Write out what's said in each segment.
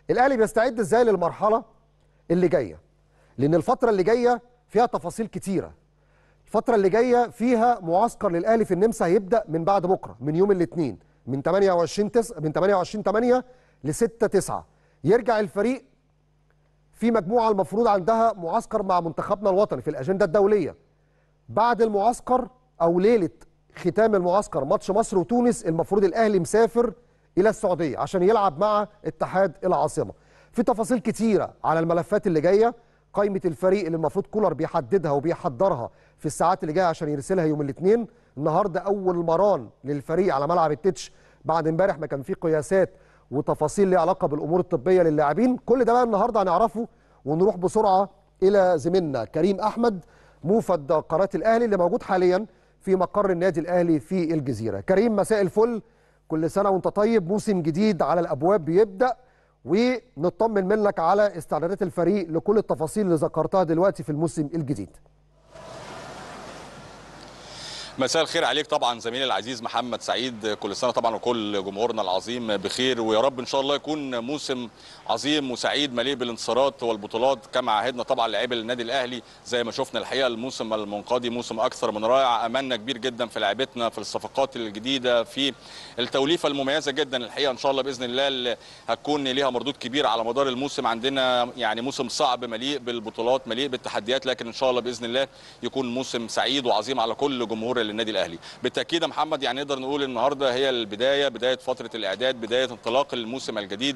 الاهلي بيستعد ازاي للمرحله اللي جايه لان الفتره اللي جايه فيها تفاصيل كتيره الفتره اللي جايه فيها معسكر للاهلي في النمسا هيبدا من بعد بكره من يوم الاثنين من 28 9 من 28 8 ل 6 9 يرجع الفريق في مجموعه المفروض عندها معسكر مع منتخبنا الوطني في الاجنده الدوليه بعد المعسكر او ليله ختام المعسكر ماتش مصر وتونس المفروض الاهلي مسافر الى السعوديه عشان يلعب مع اتحاد العاصمه في تفاصيل كتيره على الملفات اللي جايه قائمه الفريق اللي المفروض كولر بيحددها وبيحضرها في الساعات اللي جايه عشان يرسلها يوم الاثنين النهارده اول مران للفريق على ملعب التتش بعد امبارح ما كان في قياسات وتفاصيل ليها علاقه بالامور الطبيه للاعبين كل ده بقى النهارده هنعرفه ونروح بسرعه الى زميلنا كريم احمد موفد قناه الاهلي اللي موجود حاليا في مقر النادي الاهلي في الجزيره كريم مساء الفل كل سنه وانت طيب موسم جديد على الابواب بيبدا ونطمن منك على استعدادات الفريق لكل التفاصيل اللي ذكرتها دلوقتي في الموسم الجديد مساء الخير عليك طبعا زميلي العزيز محمد سعيد كل سنه طبعا وكل جمهورنا العظيم بخير ويا رب ان شاء الله يكون موسم عظيم وسعيد مليء بالانتصارات والبطولات كما عهدنا طبعا لاعبي النادي الاهلي زي ما شفنا الحقيقه الموسم المنقضي موسم اكثر من رائع املنا كبير جدا في لعيبتنا في الصفقات الجديده في التوليفه المميزه جدا الحقيقه ان شاء الله باذن الله اللي هتكون ليها مردود كبير على مدار الموسم عندنا يعني موسم صعب مليء بالبطولات مليء بالتحديات لكن ان شاء الله باذن الله يكون موسم سعيد وعظيم على كل جمهور للنادي الاهلي بالتاكيد يا محمد يعني نقدر نقول النهارده هي البدايه بدايه فتره الاعداد بدايه انطلاق الموسم الجديد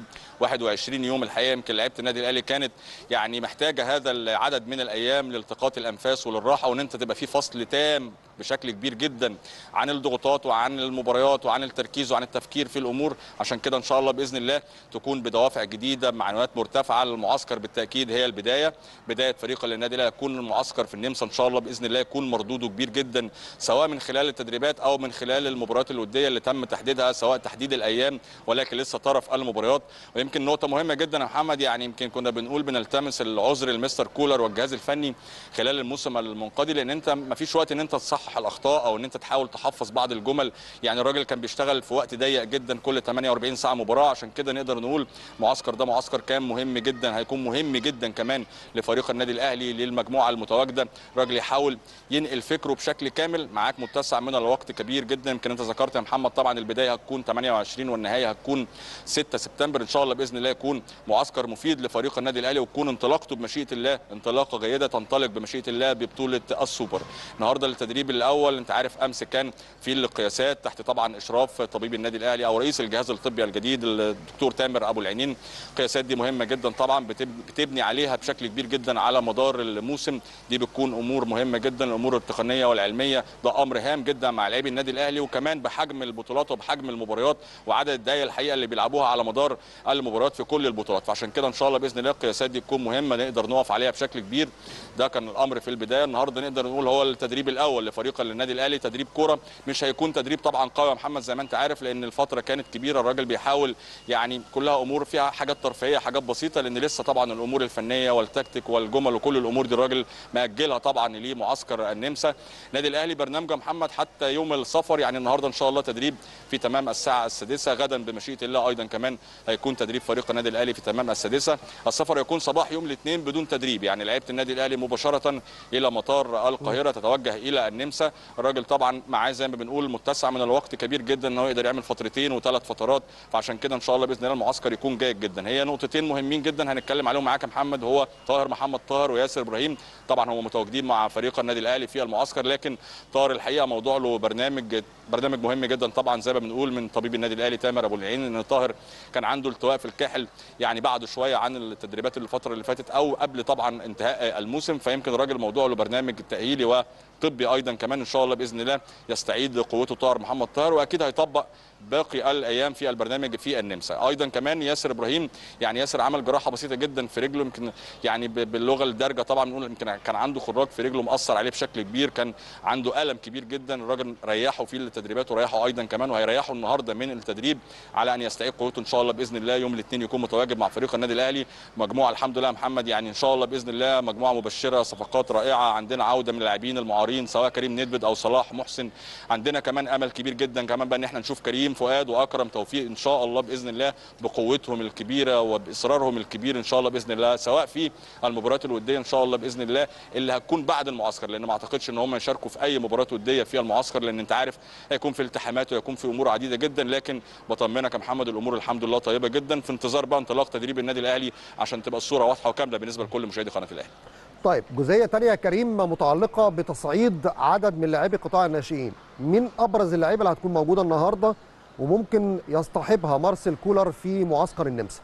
21 يوم الحقيقه يمكن لعيبه النادي الاهلي كانت يعني محتاجه هذا العدد من الايام لالتقاط الانفاس وللراحه وان انت تبقى في فصل تام بشكل كبير جدا عن الضغوطات وعن المباريات وعن التركيز وعن التفكير في الامور عشان كده ان شاء الله باذن الله تكون بدوافع جديده بمعنويات مرتفعه المعسكر بالتاكيد هي البدايه بدايه فريق النادي الاهلي يكون المعسكر في النمسا ان شاء الله باذن الله يكون مردوده كبير جدا سواء من خلال التدريبات او من خلال المباريات الوديه اللي تم تحديدها سواء تحديد الايام ولكن لسه طرف المباريات ويمكن نقطه مهمه جدا يا محمد يعني يمكن كنا بنقول بنلتمس العذر لمستر كولر والجهاز الفني خلال الموسم المنقضي لان انت ما فيش وقت ان انت تصحح الاخطاء او ان انت تحاول تحفظ بعض الجمل يعني الراجل كان بيشتغل في وقت ضيق جدا كل 48 ساعه مباراه عشان كده نقدر نقول معسكر ده معسكر كان مهم جدا هيكون مهم جدا كمان لفريق النادي الاهلي للمجموعه المتواجده الراجل يحاول ينقل فكره بشكل كامل معاك متسع من الوقت كبير جدا يمكن انت ذكرت يا محمد طبعا البدايه هتكون 28 والنهايه هتكون 6 سبتمبر ان شاء الله باذن الله يكون معسكر مفيد لفريق النادي الاهلي وتكون انطلاقته بمشيئه الله انطلاقه جيده تنطلق بمشيئه الله ببطوله السوبر النهارده التدريب الاول انت عارف امس كان في القياسات تحت طبعا اشراف طبيب النادي الاهلي او رئيس الجهاز الطبي الجديد الدكتور تامر ابو العينين القياسات دي مهمه جدا طبعا بتبني عليها بشكل كبير جدا على مدار الموسم دي بتكون امور مهمه جدا الامور التقنيه والعلميه ده امر هام جدا مع لاعبي النادي الاهلي وكمان بحجم البطولات وبحجم المباريات وعدد الدقائق الحقيقه اللي بيلعبوها على مدار المباريات في كل البطولات فعشان كده ان شاء الله باذن الله القياسات دي تكون مهمه نقدر نقف عليها بشكل كبير ده كان الامر في البدايه النهارده نقدر نقول هو التدريب الاول لفريق النادي الاهلي تدريب كوره مش هيكون تدريب طبعا قوي يا محمد زي ما انت عارف لان الفتره كانت كبيره الراجل بيحاول يعني كلها امور فيها حاجات ترفيهيه حاجات بسيطه لان لسه طبعا الامور الفنيه والتكتيك والجمل وكل الامور دي الراجل ماجلها طبعا ليه معسكر النمسا النادي الاهلي برنامجه محمد حتى يوم السفر يعني النهارده ان شاء الله تدريب في تمام الساعه السادسه غدا بمشيئه الله ايضا كمان هيكون تدريب فريق النادي الاهلي في تمام السادسه السفر يكون صباح يوم الاثنين بدون تدريب يعني لعيبه النادي الاهلي مباشره الى مطار القاهره تتوجه الى النمسا الراجل طبعا معاه زي ما بنقول متسع من الوقت كبير جدا ان هو يقدر يعمل فترتين وثلاث فترات فعشان كده ان شاء الله باذن الله المعسكر يكون جيد جدا هي نقطتين مهمين جدا هنتكلم عليهم معاك يا محمد هو طاهر محمد طاهر وياسر ابراهيم طبعا هم متواجدين مع فريق النادي الاهلي في المعسكر لكن طاهر الحقيقه موضوع له برنامج برنامج مهم جدا طبعا زي ما بنقول من طبيب النادي الاهلي تامر ابو العين ان طاهر كان عنده التواء في الكاحل يعني بعد شويه عن التدريبات الفتره اللي فاتت او قبل طبعا انتهاء الموسم فيمكن الراجل موضوع له برنامج تاهيلي وطبي ايضا كمان ان شاء الله باذن الله يستعيد قوته طاهر محمد طاهر واكيد هيطبق باقي الايام في البرنامج في النمسا ايضا كمان ياسر ابراهيم يعني ياسر عمل جراحه بسيطه جدا في رجله يمكن يعني باللغه الدارجه طبعا نقول يمكن كان عنده خراج في رجله مأثر عليه بشكل كبير كان عنده الم كبير جدا الراجل ريحه في التدريبات وريحه ايضا كمان وهيريحه النهارده من التدريب على ان يستعيد قوته ان شاء الله باذن الله يوم الاثنين يكون متواجد مع فريق النادي الاهلي مجموعه الحمد لله محمد يعني ان شاء الله باذن الله مجموعه مبشره صفقات رائعه عندنا عوده من اللاعبين المعارين سواء كريم ندبد او صلاح محسن عندنا كمان امل كبير جدا كمان بقى ان احنا نشوف كريم كريم فؤاد واكرم توفيق ان شاء الله باذن الله بقوتهم الكبيره وباصرارهم الكبير ان شاء الله باذن الله سواء في المباريات الوديه ان شاء الله باذن الله اللي هتكون بعد المعسكر لان ما اعتقدش ان هم يشاركوا في اي مباراه وديه فيها المعسكر لان انت عارف هيكون في التحامات ويكون في امور عديده جدا لكن بطمنك يا محمد الامور الحمد لله طيبه جدا في انتظار بقى انطلاق تدريب النادي الاهلي عشان تبقى الصوره واضحه وكامله بالنسبه لكل مشاهدي قناه الاهلي طيب جزئيه تانية يا كريم متعلقه بتصعيد عدد من لاعبي قطاع الناشئين مين ابرز اللعيبه اللي هتكون موجوده النهارده وممكن يصطحبها مارسيل كولر في معسكر النمسا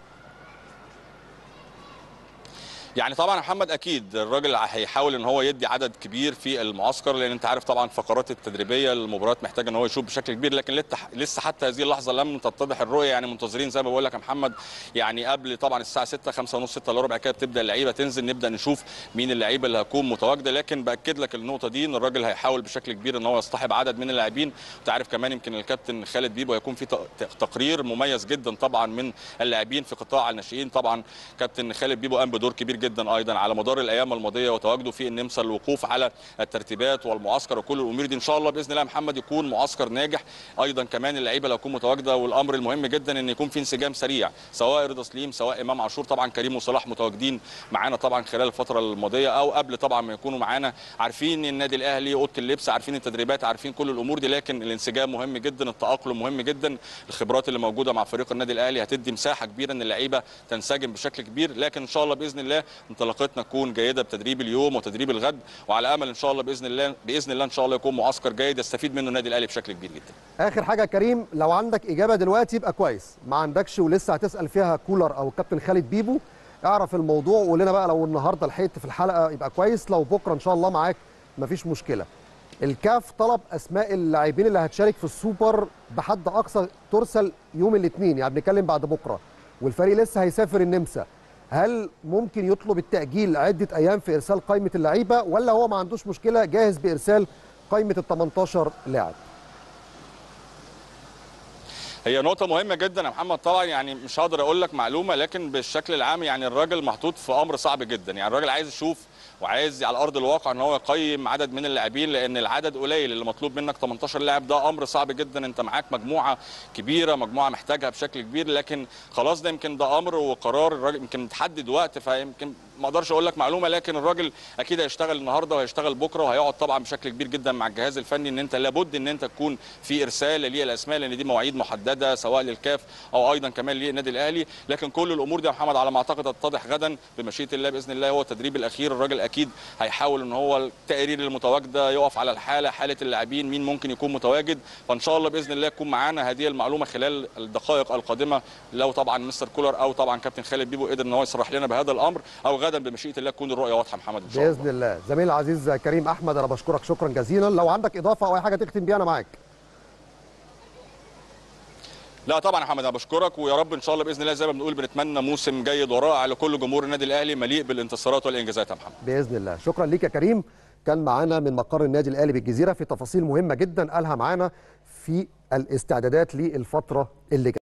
يعني طبعا محمد اكيد الراجل هيحاول ان هو يدي عدد كبير في المعسكر لان انت عارف طبعا الفقرات التدريبيه المباريات محتاجه ان هو يشوف بشكل كبير لكن لسه حتى هذه اللحظه لم تتضح الرؤيه يعني منتظرين زي ما بقول لك يا محمد يعني قبل طبعا الساعه 6 5 ونص 6 الا ربع كده بتبدا اللعيبه تنزل نبدا نشوف مين اللعيبه اللي هتكون متواجده لكن باكد لك النقطه دي ان الراجل هيحاول بشكل كبير ان هو يصطحب عدد من اللاعبين انت عارف كمان يمكن الكابتن خالد بيبو هيكون في تقرير مميز جدا طبعا من اللاعبين في قطاع الناشئين طبعا كابتن خالد بيبو قام بدور كبير جدا ايضا على مدار الايام الماضيه وتواجده في النمسا الوقوف على الترتيبات والمعسكر وكل الامور دي ان شاء الله باذن الله محمد يكون معسكر ناجح ايضا كمان اللعيبه اللي هتكون متواجده والامر المهم جدا ان يكون في انسجام سريع سواء رضا سليم سواء امام عاشور طبعا كريم وصلاح متواجدين معانا طبعا خلال الفتره الماضيه او قبل طبعا ما يكونوا معانا عارفين النادي الاهلي اوضه اللبس عارفين التدريبات عارفين كل الامور دي لكن الانسجام مهم جدا التاقلم مهم جدا الخبرات اللي موجوده مع فريق النادي الاهلي هتدي مساحه كبيره ان اللعيبه تنسجم بشكل كبير لكن ان شاء الله باذن الله انطلاقتنا تكون جيده بتدريب اليوم وتدريب الغد وعلى امل ان شاء الله باذن الله باذن الله ان شاء الله يكون معسكر جيد يستفيد منه النادي الاهلي بشكل كبير جدا. اخر حاجه يا كريم لو عندك اجابه دلوقتي يبقى كويس ما عندكش ولسه هتسال فيها كولر او الكابتن خالد بيبو اعرف الموضوع وقول لنا بقى لو النهارده لحقت في الحلقه يبقى كويس لو بكره ان شاء الله معاك مفيش مشكله. الكاف طلب اسماء اللاعبين اللي هتشارك في السوبر بحد اقصى ترسل يوم الاثنين يعني بنتكلم بعد بكره والفريق لسه هيسافر النمسا هل ممكن يطلب التأجيل عدة أيام في إرسال قائمة اللعيبة ولا هو ما عندوش مشكلة جاهز بإرسال قائمة ال 18 لاعب؟ هي نقطة مهمة جدا يا محمد طبعا يعني مش هقدر أقول لك معلومة لكن بالشكل العام يعني الراجل محطوط في أمر صعب جدا يعني الراجل عايز يشوف وعايز على ارض الواقع ان هو يقيم عدد من اللاعبين لان العدد قليل اللي مطلوب منك 18 لاعب ده امر صعب جدا انت معاك مجموعه كبيره مجموعه محتاجها بشكل كبير لكن خلاص ده يمكن ده امر وقرار الراجل يمكن متحدد وقت فيمكن ما اقدرش اقول لك معلومه لكن الراجل اكيد هيشتغل النهارده وهيشتغل بكره وهيقعد طبعا بشكل كبير جدا مع الجهاز الفني ان انت لابد ان انت تكون في ارسال للاسماء لان دي مواعيد محدده سواء للكاف او ايضا كمان للنادي الاهلي لكن كل الامور دي يا محمد على ما اعتقد تتضح غدا بمشيئه الله باذن الله هو التدريب الاخير الراجل اكيد هيحاول ان هو التقارير المتواجده يقف على الحاله حاله اللاعبين مين ممكن يكون متواجد فان شاء الله باذن الله يكون معانا هذه المعلومه خلال الدقائق القادمه لو طبعا مستر كولر او طبعا كابتن خالد بيبو قدر ان هو يصرح لنا بهذا الامر او غدا بمشيئه الله تكون الرؤيه واضحه محمد ان شاء الله باذن الله زميل العزيز كريم احمد انا بشكرك شكرا جزيلا لو عندك اضافه او اي حاجه تختم بيها انا معاك لا طبعا يا محمد انا بشكرك ويا رب ان شاء الله باذن الله زي ما بنقول بنتمنى موسم جيد ورائع لكل جمهور النادي الاهلي مليء بالانتصارات والانجازات يا محمد باذن الله شكرا ليك يا كريم كان معانا من مقر النادي الاهلي بالجزيره في تفاصيل مهمه جدا قالها معانا في الاستعدادات للفتره اللي جايه